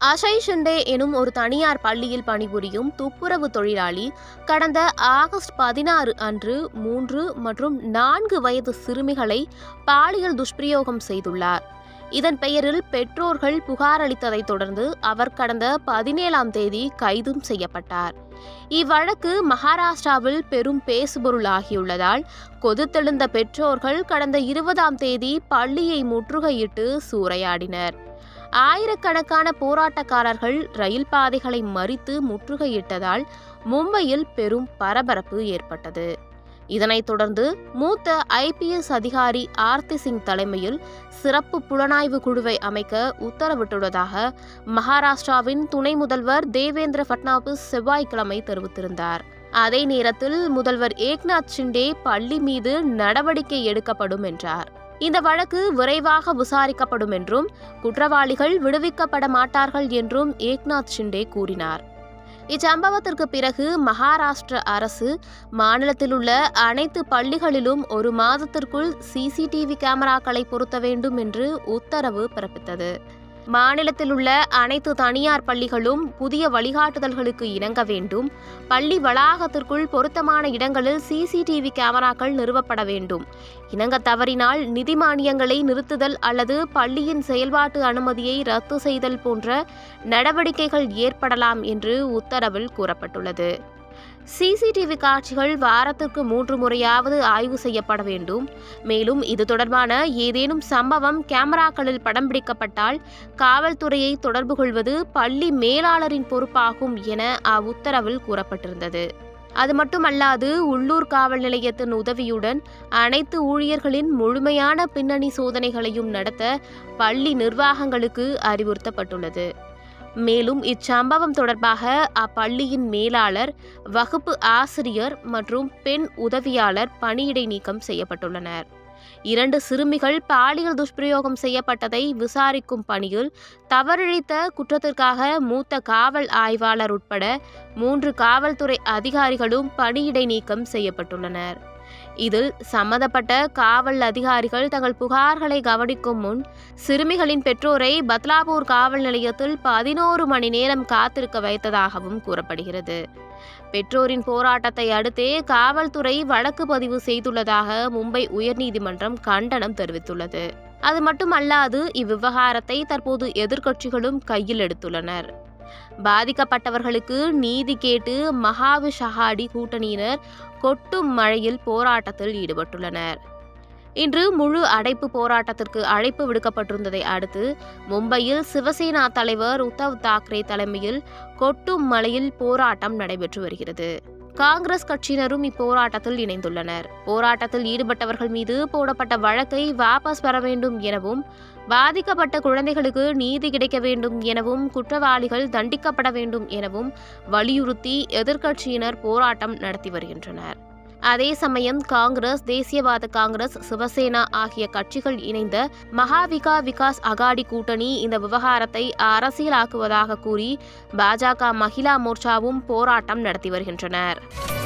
அஷய் ஷிண்டே எனும் ஒரு தனியார் பள்ளியில் பணிபுரியும் துப்புரவு தொழிலாளி கடந்த ஆகஸ்ட் பதினாறு அன்று மூன்று மற்றும் நான்கு வயது சிறுமிகளை பாலியல் துஷ்பிரயோகம் செய்துள்ளார் இதன் பெயரில் பெற்றோர்கள் புகார் அளித்ததைத் தொடர்ந்து அவர் கடந்த பதினேழாம் தேதி கைதும் செய்யப்பட்டார் இவ்வழக்கு மகாராஷ்டிராவில் பெரும் பேசுபொருளாகியுள்ளதால் கொதித்தெழுந்த பெற்றோர்கள் கடந்த இருபதாம் தேதி பள்ளியை முற்றுகையிட்டு சூறையாடினர் ஆயிரக்கணக்கான போராட்டக்காரர்கள் ரயில் பாதைகளை மறித்து முற்றுகையிட்டதால் மும்பையில் பெரும் பரபரப்பு ஏற்பட்டது இதனைத் தொடர்ந்து மூத்த ஐபிஎஸ் அதிகாரி ஆர்த்தி சிங் தலைமையில் சிறப்பு புலனாய்வு குழுவை அமைக்க உத்தரவிட்டுள்ளதாக மகாராஷ்டிராவின் துணை முதல்வர் தேவேந்திர ஃபட்னாவிஸ் செவ்வாய்க்கிழமை தெரிவித்திருந்தார் அதே நேரத்தில் முதல்வர் ஏக்நாத் ஷிண்டே பள்ளி மீது நடவடிக்கை எடுக்கப்படும் என்றார் இந்த வழக்கு விரைவாக விசாரிக்கப்படும் என்றும் குற்றவாளிகள் விடுவிக்கப்பட மாட்டார்கள் என்றும் ஏக்நாத் ஷிண்டே கூறினார் இச்சம்பவத்திற்கு பிறகு மகாராஷ்டிர அரசு மாநிலத்தில் உள்ள அனைத்து பள்ளிகளிலும் ஒரு மாதத்திற்குள் சிசிடிவி கேமராக்களை பொருத்த வேண்டும் என்று உத்தரவு பிறப்பித்தது மாநிலத்தில் உள்ள அனைத்து தனியார் பள்ளிகளும் புதிய வழிகாட்டுதல்களுக்கு இணங்க வேண்டும் பள்ளி வளாகத்திற்குள் பொருத்தமான இடங்களில் சிசிடிவி கேமராக்கள் நிறுவப்பட வேண்டும் இணங்க தவறினால் நிதி மானியங்களை நிறுத்துதல் அல்லது பள்ளியின் செயல்பாட்டு அனுமதியை ரத்து செய்தல் போன்ற நடவடிக்கைகள் ஏற்படலாம் என்று உத்தரவில் கூறப்பட்டுள்ளது சிசிடிவி காட்சிகள் வாரத்திற்கு மூன்று முறையாவது ஆய்வு செய்யப்பட வேண்டும் மேலும் இது தொடர்பான ஏதேனும் சம்பவம் கேமராக்களில் படம் பிடிக்கப்பட்டால் காவல்துறையை தொடர்பு கொள்வது பள்ளி மேலாளரின் பொறுப்பாகும் என அவ்வுத்தரவில் கூறப்பட்டிருந்தது அது மட்டுமல்லாது உள்ளூர் காவல் நிலையத்தின் உதவியுடன் அனைத்து ஊழியர்களின் முழுமையான பின்னணி சோதனைகளையும் நடத்த பள்ளி நிர்வாகங்களுக்கு அறிவுறுத்தப்பட்டுள்ளது மேலும் இச்சம்பவம் தொடர்பாக அப்பள்ளியின் மேலாளர் வகுப்பு ஆசிரியர் மற்றும் பெண் உதவியாளர் பணியிடை நீக்கம் செய்யப்பட்டுள்ளனர் இரண்டு சிறுமிகள் பாலியல் துஷ்பிரயோகம் செய்யப்பட்டதை விசாரிக்கும் பணியில் தவறிழைத்த குற்றத்திற்காக மூத்த காவல் ஆய்வாளர் உட்பட மூன்று காவல்துறை அதிகாரிகளும் பணியிடை நீக்கம் செய்யப்பட்டுள்ளனர் இதில் சம்பந்தப்பட்ட காவல் அதிகாரிகள் தங்கள் புகார்களை கவனிக்கும் முன் சிறுமிகளின் பெற்றோரை பத்லாபூர் காவல் நிலையத்தில் பதினோரு மணி நேரம் காத்திருக்க வைத்ததாகவும் கூறப்படுகிறது பெற்றோரின் போராட்டத்தை அடுத்தே காவல்துறை வழக்கு பதிவு செய்துள்ளதாக மும்பை உயர்நீதிமன்றம் கண்டனம் தெரிவித்துள்ளது அது மட்டுமல்லாது இவ்விவகாரத்தை தற்போது எதிர்க்கட்சிகளும் கையில் எடுத்துள்ளனர் பாதிக்கப்பட்டவர்களுக்கு நீதி கேட்டு மகாவி ஷஹாடி கூட்டணியினர் கொட்டும் மழையில் போராட்டத்தில் ஈடுபட்டுள்ளனர் இன்று முழு அடைப்பு போராட்டத்திற்கு அழைப்பு விடுக்கப்பட்டிருந்ததை அடுத்து மும்பையில் சிவசேனா தலைவர் உத்தவ் தாக்கரே தலைமையில் கொட்டும் மழையில் போராட்டம் நடைபெற்று வருகிறது காங்கிரஸ் கட்சியினரும் இப்போராட்டத்தில் இணைந்துள்ளனர் போராட்டத்தில் ஈடுபட்டவர்கள் மீது போடப்பட்ட வழக்கை வாபஸ் பெற வேண்டும் எனவும் பாதிக்கப்பட்ட குழந்தைகளுக்கு நீதி கிடைக்க வேண்டும் எனவும் குற்றவாளிகள் தண்டிக்கப்பட வேண்டும் எனவும் வலியுறுத்தி எதிர்க்கட்சியினர் போராட்டம் நடத்தி வருகின்றனர் அதே சமயம் காங்கிரஸ் தேசியவாத காங்கிரஸ் சிவசேனா ஆகிய கட்சிகள் இணைந்த மகாவிகா விகாஸ் அகாடி கூட்டணி இந்த விவகாரத்தை அரசியலாக்குவதாக கூறி பாஜக மகிழா மோர்ச்சாவும் போராட்டம் நடத்தி வருகின்றனர்